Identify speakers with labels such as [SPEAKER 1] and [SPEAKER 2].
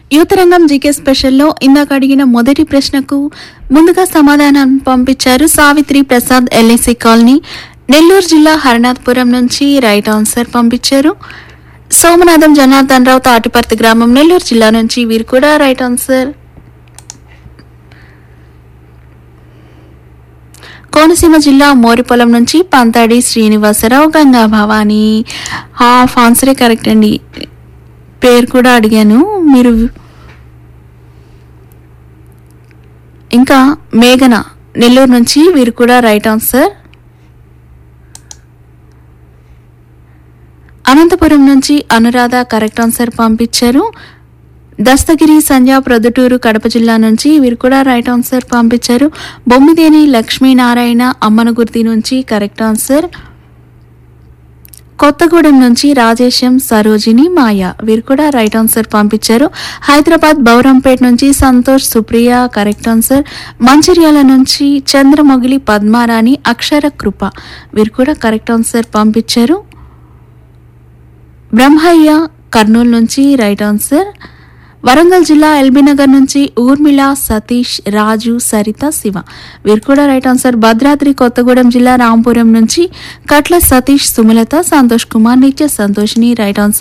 [SPEAKER 1] యువతరంగం జీకే స్పెషల్లో ఇందాక అడిగిన మొదటి ప్రశ్నకు ముందుగా సమాధానం పంపించారు సావిత్రి ప్రసాద్ ఎల్ఐసి కాలనీ నెల్లూరు జిల్లా హరనాథపురం నుంచి రైట్ ఆన్సర్ పంపించారు సోమనాథం జనార్దన్ రావు తాటిపర్తి గ్రామం నెల్లూరు జిల్లా నుంచి వీరు కూడా రైట్ ఆన్సర్ కోనసీమ జిల్లా మోరిపొలం నుంచి పంతాడి శ్రీనివాసరావు గంగా భవాని హాఫ్ ఆన్సరే కరెక్ట్ అండి పేరు కూడా అడిగాను మీరు ఇంకా మేఘన నెల్లూరు నుంచి వీరు కూడా రైట్ ఆన్సర్ అనంతపురం నుంచి అనురాధ కరెక్ట్ ఆన్సర్ పంపించారు దస్తగిరి సంధ్య ప్రొద్దుటూరు కడప జిల్లా నుంచి వీరు కూడా రైట్ ఆన్సర్ పంపించారు బొమ్మిదేని లక్ష్మీనారాయణ అమ్మనగుర్తి నుంచి కరెక్ట్ ఆన్సర్ కొత్తగూడెం నుంచి రాజేశం సరోజిని మాయ వీరు కూడా రైట్ ఆన్సర్ పంపించారు హైదరాబాద్ బౌరంపేట నుంచి సంతోష్ సుప్రియ కరెక్ట్ ఆన్సర్ మంచిర్యాల నుంచి చంద్రమొగిలి పద్మారాణి అక్షర కృప వీరు కూడా కరెక్ట్ ఆన్సర్ పంపించారు బ్రహ్మయ్య కర్నూలు నుంచి రైట్ ఆన్సర్ వరంగల్ జిల్లా ఎల్బీనగర్ నుంచి ఊర్మిళ సతీష్ రాజు సరిత శివ వీరు కూడా రైట్ ఆన్సర్ భద్రాద్రి కొత్తగూడెం జిల్లా రాంపురం నుంచి కట్ల సతీష్ సుమలత సంతోష్ కుమార్ నిత్య సంతోషిని రైట్ ఆన్సర్